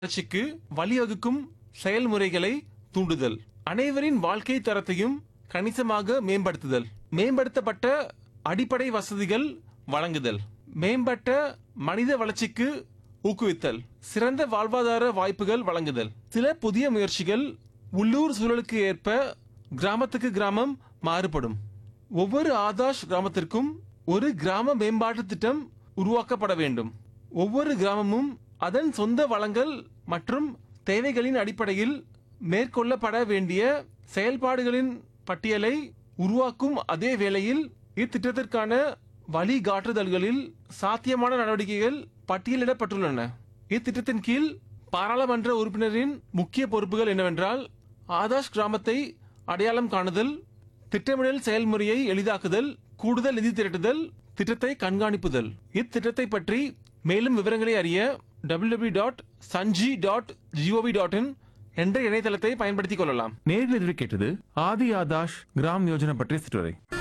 வளர்ச்சிக்கு வழிவகுக்கும் செயல்முறைகளை தூண்டுதல் அனைவரின் வாழ்க்கை தரத்தையும் கணிசமாக மேம்படுத்துதல் மேம்படுத்தப்பட்ட அடிப்படை வசதிகள் வழங்குதல் மேம்பட்ட மனித வளர்ச்சிக்கு ஊக்குவித்தல் சிறந்த வாழ்வாதார வாய்ப்புகள் வழங்குதல் சில புதிய முயற்சிகள் உள்ளூர் சூழலுக்கு ஏற்ப கிராமத்துக்கு கிராமம் மாறுபடும் ஒவ்வொரு ஆதாஷ் கிராமத்திற்கும் ஒரு கிராம மேம்பாட்டு திட்டம் உருவாக்கப்பட வேண்டும் ஒவ்வொரு கிராமமும் அதன் சொந்த வளங்கள் மற்றும் தேவைகளின் அடிப்படையில் மேற்கொள்ளப்பட வேண்டிய செயல்பாடுகளின் பட்டியலை உருவாக்கும் அதே வேளையில் இத்திட்டத்திற்கான வழிகாட்டுதல்களில் சாத்தியமான நடவடிக்கைகள் பட்டியலிடப்பட்டுள்ளன இத்திட்டத்தின் கீழ் பாராளுமன்ற உறுப்பினரின் முக்கிய பொறுப்புகள் என்னவென்றால் ஆதாஷ் கிராமத்தை அடையாளம் காணுதல் திட்டமிடல் செயல்முறையை எளிதாக்குதல் கூடுதல் நிதி திரட்டுதல் திட்டத்தை கண்காணிப்புதல் இத்திட்டத்தை பற்றி மேலும் விவரங்களை அறிய www.sanji.gov.in dot Sanji dot G O V dot in என்ற இணையதளத்தை பயன்படுத்திக் கொள்ளலாம் நேரில் எதிர்வு கேட்டது ஆதி ஆதாஷ் கிராம் யோஜனா பற்றிய சிற்றுரை